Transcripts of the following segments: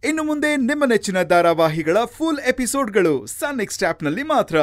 ಇನ್ನು ಮುಂದೆ ನಿಮ್ಮ ನೆಚ್ಚಿನ ಧಾರಾವಾಹಿಗಳ ಫುಲ್ ಎಪಿಸೋಡ್ಗಳು ಸನ್ ನೆಕ್ಸ್ಟ್ ಆಪ್ನಲ್ಲಿ ಮಾತ್ರ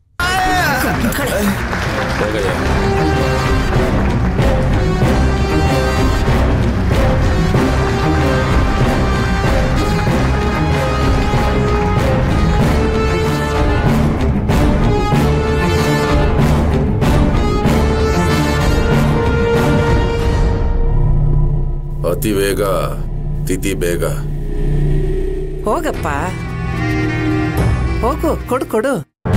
ಅತಿ ವೇಗ ತಿಥಿ ಬೇಗ ಹೋಗಪ್ಪ ಹೋಗು ಕೊಡು ಕೊಡು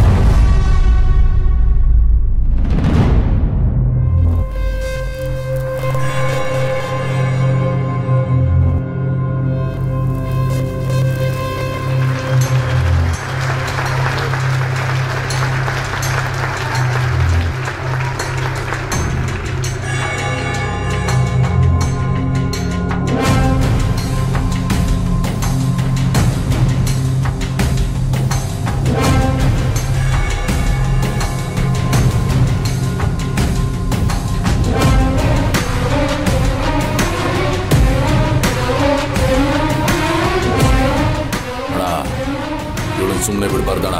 ಅಣ್ಣ ಇವಳನ್ನ ಸುಮ್ಮನೆ ಬಿಡ್ಬಾರ್ದಣ್ಣ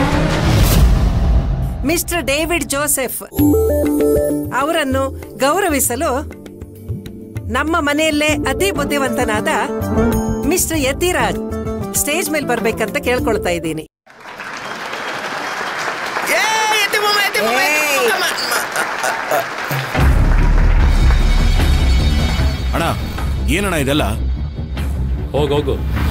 ಮಿಸ್ಟರ್ ಡೇವಿಡ್ ಜೋಸೆಫ್ ಅವರನ್ನು ಗೌರವಿಸಲು ನಮ್ಮ ಮನೆಯಲ್ಲೇ ಅತಿ ಬುದ್ಧಿವಂತನಾದ ಮಿಸ್ಟರ್ ಯತಿರಾಜ್ ಸ್ಟೇಜ್ ಮೇಲೆ ಬರ್ಬೇಕಂತ ಕೇಳ್ಕೊಳ್ತಾ ಇದ್ದೀನಿ ಅಣ್ಣ ಏನಣ್ಣ ಇದೆಲ್ಲ ಹೋಗೋಗು